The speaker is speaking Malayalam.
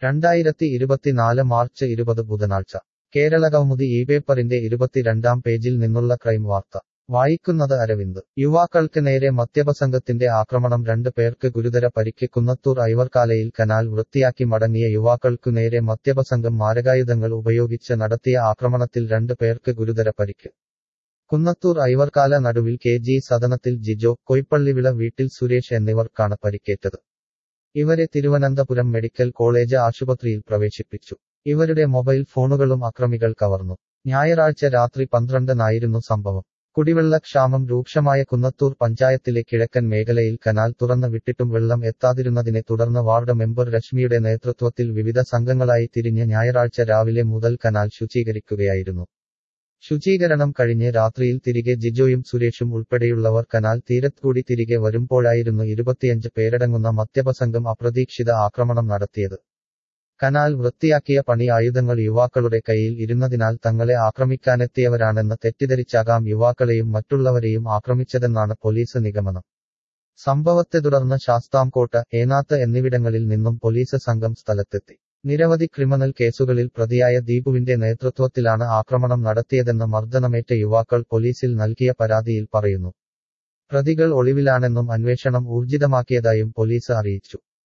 രണ്ടായിരത്തി ഇരുപത്തിനാല് മാർച്ച് ഇരുപത് ബുധനാഴ്ച കേരള കൗമുദി ഈ പേപ്പറിന്റെ ഇരുപത്തിരണ്ടാം പേജിൽ നിന്നുള്ള ക്രൈം വാർത്ത വായിക്കുന്നത് അരവിന്ദ് യുവാക്കൾക്ക് നേരെ മദ്യപസംഘത്തിന്റെ ആക്രമണം രണ്ട് പേർക്ക് ഗുരുതര പരിക്ക് കുന്നത്തൂർ ഐവർക്കാലയിൽ കനാൽ വൃത്തിയാക്കി മടങ്ങിയ യുവാക്കൾക്കു നേരെ മദ്യപസംഘം മാരകായുധങ്ങൾ ഉപയോഗിച്ച് നടത്തിയ ആക്രമണത്തിൽ രണ്ട് പേർക്ക് ഗുരുതര പരിക്ക് കുന്നത്തൂർ ഐവർക്കാല നടുവിൽ കെ ജി സദനത്തിൽ ജിജോ കൊയ്പ്പള്ളിവിള വീട്ടിൽ സുരേഷ് എന്നിവർക്കാണ് പരിക്കേറ്റത് ഇവരെ തിരുവനന്തപുരം മെഡിക്കൽ കോളേജ് ആശുപത്രിയിൽ പ്രവേശിപ്പിച്ചു ഇവരുടെ മൊബൈൽ ഫോണുകളും അക്രമികൾ കവർന്നു ഞായറാഴ്ച രാത്രി പന്ത്രണ്ടിനായിരുന്നു സംഭവം കുടിവെള്ളക്ഷാമം രൂക്ഷമായ കുന്നത്തൂർ പഞ്ചായത്തിലെ കിഴക്കൻ മേഖലയിൽ കനാൽ തുറന്നു വിട്ടിട്ടും വെള്ളം എത്താതിരുന്നതിനെ തുടർന്ന് വാർഡ് മെമ്പർ രശ്മിയുടെ നേതൃത്വത്തിൽ വിവിധ സംഘങ്ങളായി തിരിഞ്ഞ് ഞായറാഴ്ച രാവിലെ മുതൽ കനാൽ ശുചീകരിക്കുകയായിരുന്നു ശുചീകരണം കഴിഞ്ഞ് രാത്രിയിൽ തിരികെ ജിജോയും സുരേഷും ഉൾപ്പെടെയുള്ളവർ കനാൽ തീരത്തുകൂടി തിരികെ വരുമ്പോഴായിരുന്നു ഇരുപത്തിയഞ്ച് പേരടങ്ങുന്ന മദ്യപസംഘം അപ്രതീക്ഷിത ആക്രമണം നടത്തിയത് കനാൽ വൃത്തിയാക്കിയ പണി ആയുധങ്ങൾ യുവാക്കളുടെ കയ്യിൽ ഇരുന്നതിനാൽ തങ്ങളെ ആക്രമിക്കാനെത്തിയവരാണെന്ന് തെറ്റിദ്ധരിച്ചാകാം യുവാക്കളെയും മറ്റുള്ളവരെയും ആക്രമിച്ചതെന്നാണ് പോലീസ് നിഗമനം സംഭവത്തെ തുടർന്ന് ശാസ്താംകോട്ട ഏനാത്ത് എന്നിവിടങ്ങളിൽ നിന്നും പോലീസ് സംഘം സ്ഥലത്തെത്തി നിരവധി ക്രിമിനൽ കേസുകളിൽ പ്രതിയായ ദീപുവിന്റെ നേതൃത്വത്തിലാണ് ആക്രമണം നടത്തിയതെന്ന് മർദ്ദനമേറ്റ യുവാക്കൾ പോലീസിൽ നൽകിയ പരാതിയിൽ പറയുന്നു പ്രതികൾ ഒളിവിലാണെന്നും അന്വേഷണം ഊർജിതമാക്കിയതായും പോലീസ് അറിയിച്ചു